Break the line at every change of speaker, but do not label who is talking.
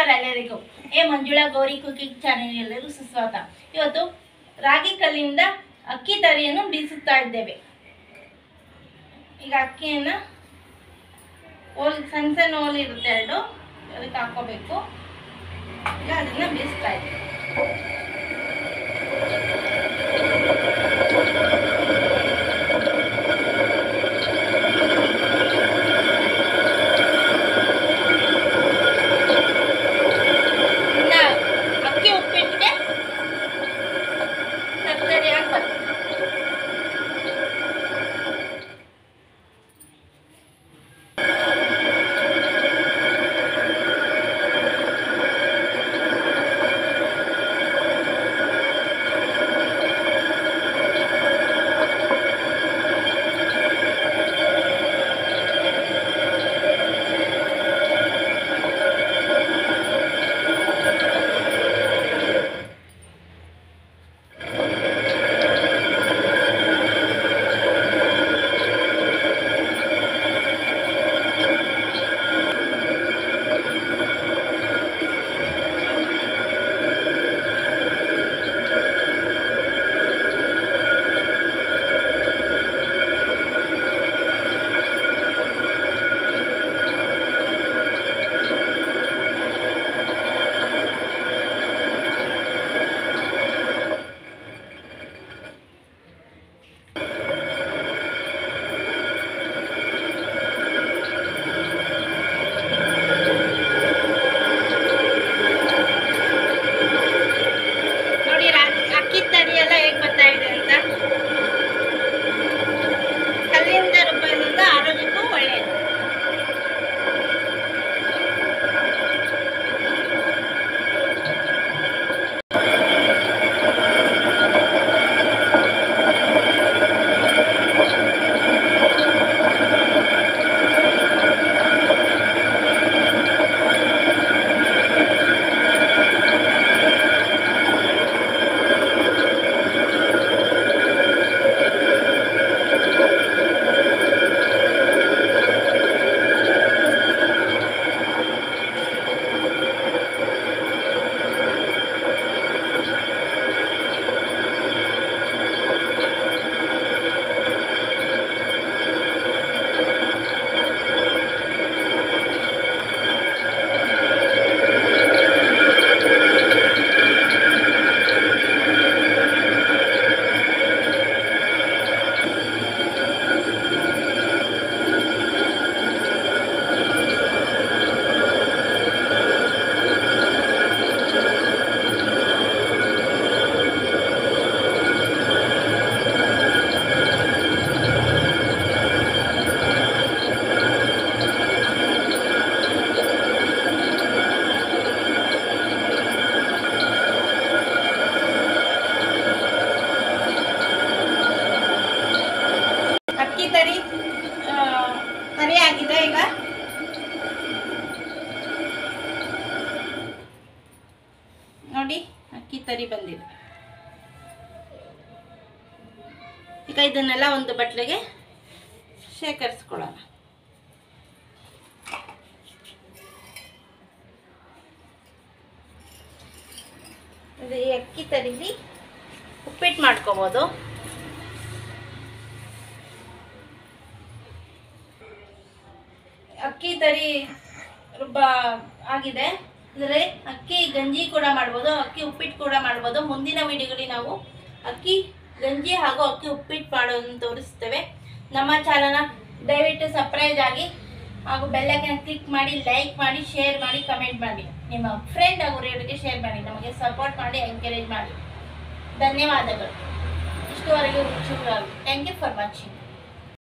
ನಮಸ್ಕಾರ ಎಲ್ಲರಿಗೂ ಏ ಮಂಜುಳಾ ಗೌರಿ ಕುಕಿಂಗ್ ಚಾನೆಲ್ ಎಲ್ಲರಿಗೂ ಸುಸ್ವಾಗತ ಇವತ್ತು ರಾಗಿ ಕಲ್ಲಿಂದ ಅಕ್ಕಿ ತರಿಯನ್ನು ಬೀಸುತ್ತಾ ಇದ್ದೇವೆ ಈಗ ಅಕ್ಕಿಯನ್ನು ಓಲ್ ಸಣ್ಣ ಸಣ್ಣ ಓಲ್ ಇರುತ್ತೆ ಎರಡು ಅದಕ್ಕೆ ಹಾಕೋಬೇಕು ಈಗ ಅದನ್ನ ಬೀಸ್ತಾ ಇದ್ದೇವೆ ಇನ್ನ ಅಕ್ಕಿ ಉಪ್ಪಿಟ್ಟಿಗೆ ತರಕಾರಿ ಹಾಕ್ಬೇಕು ನೋಡಿ ರಾ- ಅಕ್ಕಿ ತರಿ ಎಲ್ಲ ಹೇಗೆ ಬರ್ತಾ ಇದೆ ಅಂತ ಕಲ್ಲಿಂದ ರುಬ್ಬೋದ್ರಿಂದ ಆರೋಗ್ಯಕ್ಕೂ ಒಳ್ಳೆಯದು ಅಕ್ಕಿ ತರಿ ಆ, ತರಿ ಆಗಿದೆ ಈಗ ನೋಡಿ ಅಕ್ಕಿ ತರಿ ಬಂದಿದೆ ಈಗ ಇದನ್ನೆಲ್ಲ ಒಂದು ಬಟ್ಲಿಗೆ ಶೇಖರಿಸ್ಕೊಳ್ಳೋಣ ಇದು ಈ ಅಕ್ಕಿ ತರಿಲಿ ಉಪ್ಪಿಟ್ಟು ಮಾಡ್ಕೋಬೋದು ಅಕ್ಕಿ ತರಿ ರುಬ್ಬ ಆಗಿದೆ ಅಂದರೆ ಅಕ್ಕಿ ಗಂಜಿ ಕೂಡ ಮಾಡ್ಬೋದು ಅಕ್ಕಿ ಉಪ್ಪಿಟ್ಟು ಕೂಡ ಮಾಡ್ಬೋದು ಮುಂದಿನ ವಿಡಿಯೋಗಳಲ್ಲಿ ನಾವು ಅಕ್ಕಿ ಗಂಜಿ ಹಾಗೂ ಅಕ್ಕಿ ಉಪ್ಪಿಟ್ಟು ಮಾಡೋದನ್ನು ತೋರಿಸ್ತೇವೆ ನಮ್ಮ ಚಾನಲ್ನ ದಯವಿಟ್ಟು ಸಬ್ಸ್ಕ್ರೈಬ್ ಆಗಿ ಹಾಗೂ ಬೆಲ್ಲೈಕನ್ ಕ್ಲಿಕ್ ಮಾಡಿ ಲೈಕ್ ಮಾಡಿ ಶೇರ್ ಮಾಡಿ ಕಮೆಂಟ್ ಮಾಡಿ ನಿಮ್ಮ ಫ್ರೆಂಡ್ ಹಾಗೂ ರೇಡಿಯೋಗೆ ಶೇರ್ ಮಾಡಿ ನಮಗೆ ಸಪೋರ್ಟ್ ಮಾಡಿ ಎಂಕರೇಜ್ ಮಾಡಿ ಧನ್ಯವಾದಗಳು ಇಷ್ಟುವರೆಗೂ ಥ್ಯಾಂಕ್ ಯು ಫಾರ್ ವಾಚಿಂಗ್